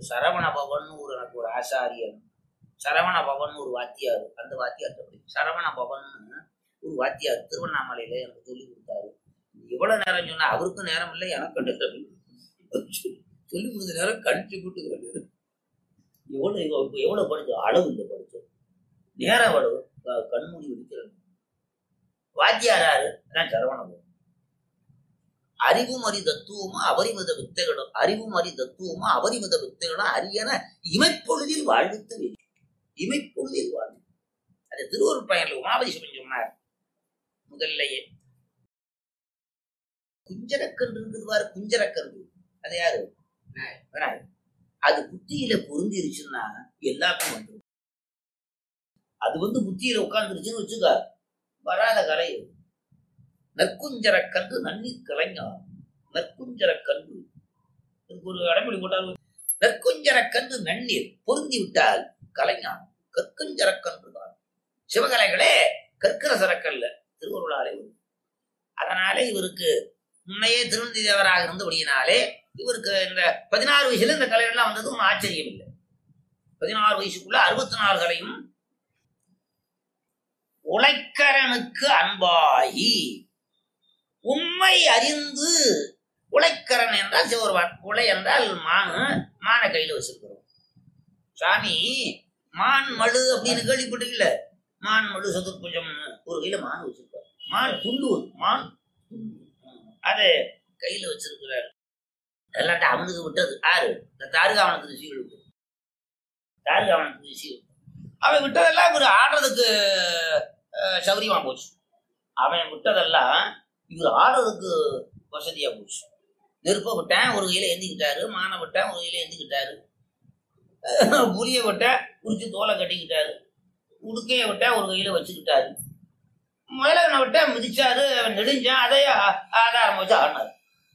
சரவண பவன் ஒரு எனக்கு ஒரு ஆசாரியன் சரவண பவன் ஒரு வாத்தியார் அந்த வாத்தியார் அப்படி சரவண பவன் ஒரு வாத்தியார் திருவண்ணாமலையில எனக்கு சொல்லி கொடுத்தாரு எவ்வளவு நேரம் சொன்னா அவருக்கும் நேரம் இல்லை எனக்கு நேரம் இல்லை. சொல்லி கொடுத்த நேரம் கழிச்சு கூட்டு எவ்வளவு இப்ப எவ்வளவு படிச்சோம் அளவு இல்லை படிச்சோம் நேரம் அளவு க- கண்மூடி விடுக்கிறது வாத்தியாராரு அதான் சரவண பவன் அறிவும் அறி தத்துவமும் அபரிமித வித்தைகளும் அறிவும் அறி தத்துவமும் அபரிமித வித்தைகளும் அரியன இமைப்பொழுதில் வாழ்வித்து வேண்டும் இமைப்பொழுதில் வாழ்வு அது திருவருட் பயனில் உமாபதி சிவன் சொன்னார் முதல்லையே குஞ்சரக்கன்று இருக்குது பாரு குஞ்சரக்கன்று அது யாரு விநாயகர். அது புத்தியில பொருந்திருச்சுன்னா எல்லாருக்கும் வந்துடும் அது வந்து புத்தியில உட்கார்ந்துருச்சுன்னு வச்சுக்க வராத கலை அது. நற்குஞ்சரக்கன்று நன்னீர் கலைஞர் நற்குஞ்சரக்கன்று இதுக்கு ஒரு அடைமொழி போட்டால் நற்குஞ்சரக்கன்று நன்னீர் பொருந்தி விட்டால் கலைஞானம் கற்குஞ்சரக்கன்று தான் சிவகலைகளே கற்கிற சரக்கல்ல திருவருளாலே வரும். அதனாலே இவருக்கு முன்னையே திருநந்தி தேவராக இருந்தபடியினாலே இவருக்கு இந்த பதினாறு வயசுல இந்த கலைகள்லாம் வந்தது ஒன்றும் ஆச்சரியம் இல்லை பதினாறு வயசுக்குள்ள அறுபத்தி நாலு கலையும் உழைக்கரனுக்கு அன்பாகி உண்மை அறிந்து உழைக்கரன் என்றால் சிவருவான் உலை என்றால் மானு மானை கையில வச்சிருக்கிறோம் சாமி மான் மழு அப்படின்னு கேள்விப்பட்டீங்கல்ல மான் மழு சதுர்புஜம் ஒரு கையில மான் வச்சிருப்பார் மான் துண்டு மான் துண்டு. அதை கையில வச்சிருக்கிறார் எல்லாத்தையும் அவனுக்கு விட்டது யாரு இந்த தாருகாவனத்து ரிஷிகளுக்கு தாருகாவனத்து ரிஷிகள் அவன் விட்டதெல்லாம் இவர் ஆடுறதுக்கு அஹ், சௌரியமா போச்சு அவன் விட்டதெல்லாம் இவர் ஆடுறதுக்கு வசதியா போச்சு நெருப்ப விட்டேன் ஒரு கையில ஏந்திக்கிட்டாரு மானை விட்டேன் ஒரு கையில ஏந்திக்கிட்டாரு அஹ், புளிய விட்டேன் குறிச்சு தோலை கட்டிக்கிட்டாரு உடுக்கைய விட்டேன் ஒரு கையில வச்சுக்கிட்டாரு மேலகனை விட்டேன் மிதிச்சாரு அவன் நெடுஞ்சான் அதை ஆ- ஆதாரம் வச்சு ஆடினாரு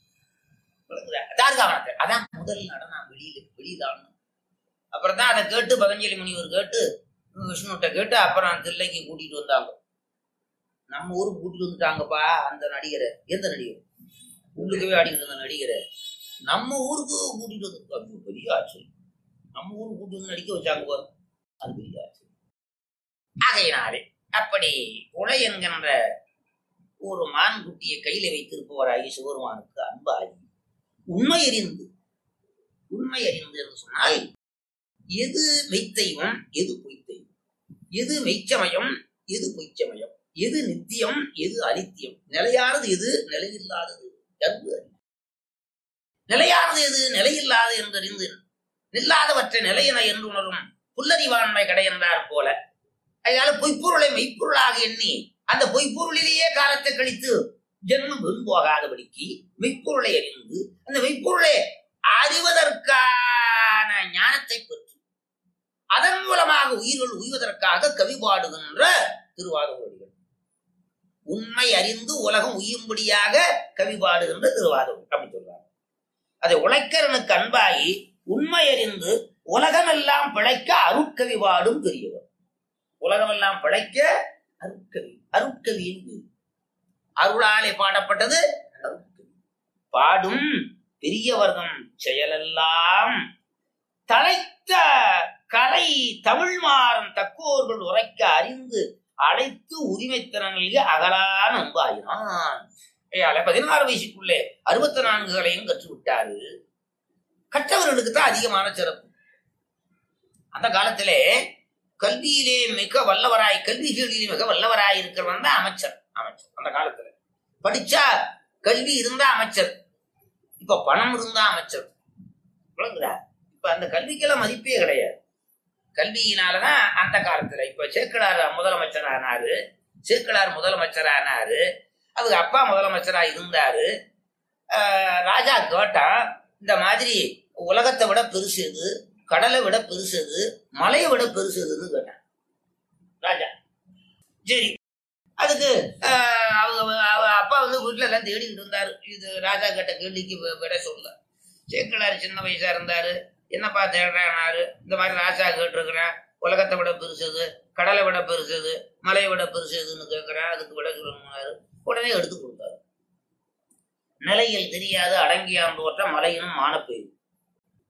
தார்காவனத்தை அதான் முதல் நடனம் வெளியில வெளியில ஆடணும் அப்புறம் தான் அதை கேட்டு பதஞ்சலி முனிவர் கேட்டு விஷ்ணுகிட்ட கேட்டு அப்புறம் தில்லைக்கு கூட்டிட்டு வந்தாங்க நம்ம ஊருக்கு கூட்டிட்டு வந்துட்டாங்கப்பா அந்த நடிகரை எந்த நடிகர் உள்ளுக்கவே ஆடிட்டு இருந்த நடிகரை நம்ம ஊருக்கு கூட்டிட்டு வந்து ஐயோ, பெரிய ஆச்சரியம் நம்ம ஊருக்கு கூட்டிட்டு வந்து நடிக்க வச்சாங்க பாரு. அது பெரிய ஆச்சரியம் ஆகையினாலே அப்படி உலை என்கின்ற ஒரு மான் குட்டியை கையில வைத்திருப்பவராகி சிவருமானுக்கு அன்பாகி உண்மை அறிந்து உண்மை அறிந்து என்று சொன்னால் எது மெய்த்தெய்வம் எது பொய்த்தெய்வம் எது மெய்ச்சமயம் எது பொய்ச்சமயம் எது நித்தியம் எது அனித்தியம் நிலையானது எது நிலையில்லாதது என்று அறிந்து. நிலையானது எது நிலையில்லாது என்றறிந்து நில்லாதவற்றை நிலையென என்று உணரும் புல்லறிவாண்மை கடை என்றார் போல அதனால பொய்ப்பொருளை மெய்ப்பொருளாக எண்ணி அந்த பொய்ப்பொருளிலேயே காலத்தை கழித்து ஜென்மம் வீண் போகாதபடிக்கு மெய்ப்பொருளை அறிந்து அந்த மெய்ப்பொருளை அறிவதற்கான ஞானத்தை பெற்று அதன் மூலமாக உயிர்கள் உய்வதற்காக கவி பாடுகின்ற திருவாதூரிகள் உண்மை அறிந்து உலகம் உய்யும்படியாக கவி பாடுகின்ற திருவாதூர் அப்படி சொல்றாங்க அதை உழைக்கிறனுக்கு அன்பாகி உண்மை அறிந்து உலகமெல்லாம் பிழைக்க அருட்கவி பாடும் பெரியவர் உலகமெல்லாம் பிழைக்க அருட்கவி அருட்கவியின் பேர். அருளாலே பாடப்பட்டது அருட்கவி. பாடும் பெரியவர்தம் செயலெல்லாம் தலைத்த கலை தமிழ் மாறும் தக்கோர்கள் உரைக்க அறிந்து அழைத்து உரிமைத்திறனில் அகலான் அன்பாயினான் ஏயால பதினாறு வயசுக்குள்ளே அறுபத்தி நான்குகளையும் கற்றுவிட்டாரு கற்றவர்களுக்கு தான் அதிகமான சிறப்பு அந்த காலத்திலே கல்வியிலே மிக வல்லவராய் கல்வி கேள்வியிலே மிக வல்லவராய் இருக்கிறவன் தான் அமைச்சர் அமைச்சர் அந்த காலத்துல படிச்சா கல்வி இருந்தா அமைச்சர் இப்ப பணம் இருந்தா அமைச்சர் விளங்குதா இப்ப அந்த கல்விக்கெல்லாம் மதிப்பே கிடையாது கல்வியினாலதான் அந்த காலத்துல இப்ப சேக்கலார் முதலமைச்சர் ஆனாரு சேக்கலார் முதலமைச்சர் ஆனாரு அவங்க அப்பா முதலமைச்சரா இருந்தாரு ஆஹ் ராஜா கேட்டான் இந்த மாதிரி உலகத்தை விட பெருசு எது கடலை விட பெருசு எது மலையை விட பெருசு எதுன்னு கேட்டான் ராஜா சரி அதுக்கு ஆஹ் அவங்க அவ அப்பா வந்து வீட்டுல எல்லாம் தேடிக்கிட்டு இருந்தாரு இது ராஜா கேட்ட கேள்விக்கு வி- விட சொல்ல சேக்கலார் சின்ன வயசா இருந்தாரு என்னப்பா தேடுறாரு இந்த மாதிரி ராஜா கேட்டிருக்கிறேன் உலகத்தை விட பெருசுது கடலை விட பெருசுது மலையை விட பெருசுதுன்னு கேட்கிறேன் அதுக்கு விட சொல்லணும்னாரு உடனே எடுத்து கொடுத்தாரு நிலையில் தெரியாது அடங்கியான் தோற்ற மலையினும் மானப்பெய்து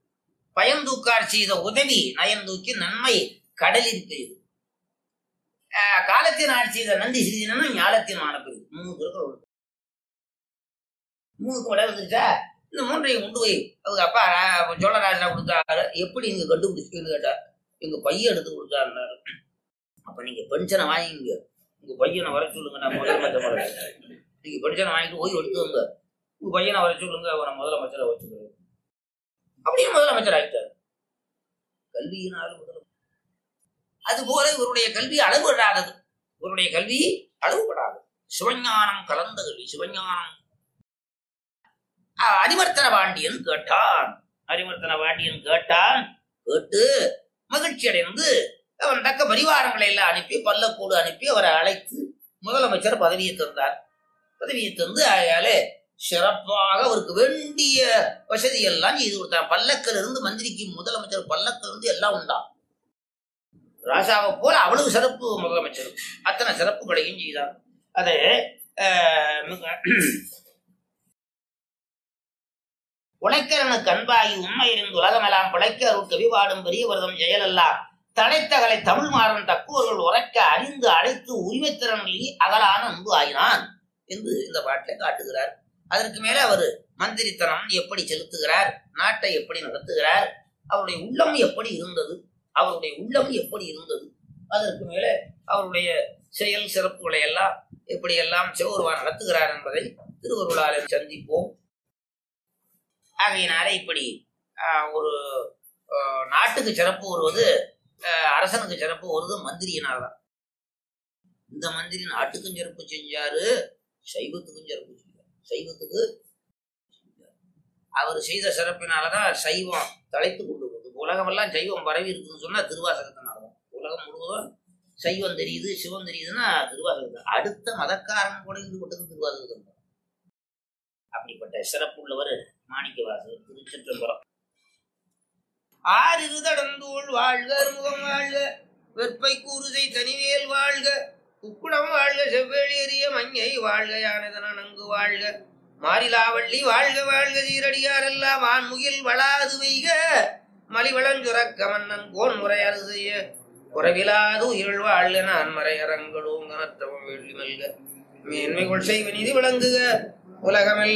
பயந்தூக்கார் செய்த உதவி நயந்தூக்கி நன்மை கடலில் பெய்து ஆஹ் காலத்தின் ஆட்சி செய்த நன்றி சிறிதினா ஞாலத்தின் ஆனப்பெய்து மூணு திருக்குறள் உண்டு. மூணுக்கு விட வந்துருச்சா இந்த மூன்றையும் கொண்டு போய் அவங்க அப்பா ரா- சோழராஜா கொடுத்தாரு எப்படி நீங்க கண்டுபிடிச்சீங்கன்னு கேட்டா எங்க பையன் எடுத்து கொடுத்தாருன்னாரு அப்ப நீங்க பென்ஷனை வாங்கிங்க உங்க பையனை வர சொல்லுங்க நான் முதலமைச்சர் வர நீங்க பென்ஷனை வாங்கிட்டு போய் எடுத்துங்க உங்க பையனை வர சொல்லுங்க அவனை முதலமைச்சரை வச்சுக்கிறேன் அப்படியே முதலமைச்சர் ஆயிட்டார் கல்வியினால் முதலமைச்சர் அது போல இவருடைய கல்வி அளவுபடாதது இவருடைய கல்வி அளவுபடாது சிவஞானம் கலந்த கல்வி சிவஞானம் ஆஹ், அரிமர்த்தன பாண்டியன் கேட்டான் அரிமர்த்தன பாண்டியன் கேட்டான் கேட்டு மகிழ்ச்சி அடைந்து அவன் தக்க பரிவாரங்களை எல்லாம் அனுப்பி பல்லக்கூடு அனுப்பி அவரை அழைத்து முதலமைச்சர் பதவியை தந்தார் பதவியை தந்து ஆயாலே சிறப்பாக அவருக்கு வேண்டிய வசதி எல்லாம் செய்து கொடுத்தார் பல்லக்கில் இருந்து மந்திரிக்கு முதலமைச்சர் பல்லக்கில் இருந்து எல்லாம் உண்டாம் ராஜாவை போல அவ்வளவு சிறப்பு முதலமைச்சர் அத்தனை சிறப்புகளையும் செய்தார் அது ஆஹ், மிக- உழைக்கிறனுக்கு அன்பாகி உண்மை இருந்து உலகமெல்லாம் பிழைக்க அருள் கவிபாடும் பெரிய விரதம் செயலெல்லாம் தடைத்தகலை தமிழ் மாறன் தக்குவர்கள் உரைக்க அறிந்து அழைத்து உரிமைத்திறனில் அகலான அன்பு ஆயினான் என்று இந்த பாட்டில் காட்டுகிறார் அதற்கு மேல அவர் மந்திரித்தனம் எப்படி செலுத்துகிறார் நாட்டை எப்படி நடத்துகிறார் அவருடைய உள்ளம் எப்படி இருந்தது அவருடைய உள்ளம் எப்படி இருந்தது அதற்கு மேல அவருடைய செயல் சிறப்புகளை எல்லாம் எப்படி எல்லாம் சிவருவா நடத்துகிறார் என்பதை திருவருளாலை சந்திப்போம் ஆகையினால இப்படி ஆஹ், ஒரு ஆஹ், நாட்டுக்கு சிறப்பு வருவது ஆஹ், அரசனுக்கு சிறப்பு வருவது மந்திரியினால்தான் இந்த மந்திரி நாட்டுக்கும் சிறப்பு செஞ்சாரு சைவத்துக்கும் சிறப்பு செஞ்சார் சைவத்துக்கு செஞ்சாரு. அவர் செய்த சிறப்பினாலதான் சைவம் தலைத்து கொண்டு வருது உலகமெல்லாம் சைவம் பரவி இருக்குன்னு சொன்னா திருவாசகத்தினாலதான் உலகம் முழுவதும் சைவம் தெரியுது சிவம் தெரியுதுன்னா திருவாசகம் அடுத்த மதக்காரன் கூட ஈடுபட்டது திருவாசகத்தில் தான். அப்படிப்பட்ட சிறப்புள்ளவர் மாணிக்கவாசகர் திருச்சிற்றம்பலம் ஆறிரு தடந்தோள் வாழ்க அறுமுகம் வாழ்க வெற்பை கூறுதை தனிவேல் வாழ்க குக்குடம் வாழ்க செவ்வேளி எறிய மஞ்சை வாழ்க யானதன நன்கு வாழ்க மாரிலாவள்ளி வாழ்க வாழ்க சீரடியாரெல்லாம் ஆண்முகில் வளாது வைக மலிவளஞ்சுரக்க மன்னன் கோன் முறையாது செய்ய குறைவிலாது உயிர் வாழ்க நான் மறையரங்களோங்க நற்றவம் வெள்ளி மல்க மேன்மை கொள் செய்வ நிதி விளங்குக உலகமெல்லாம்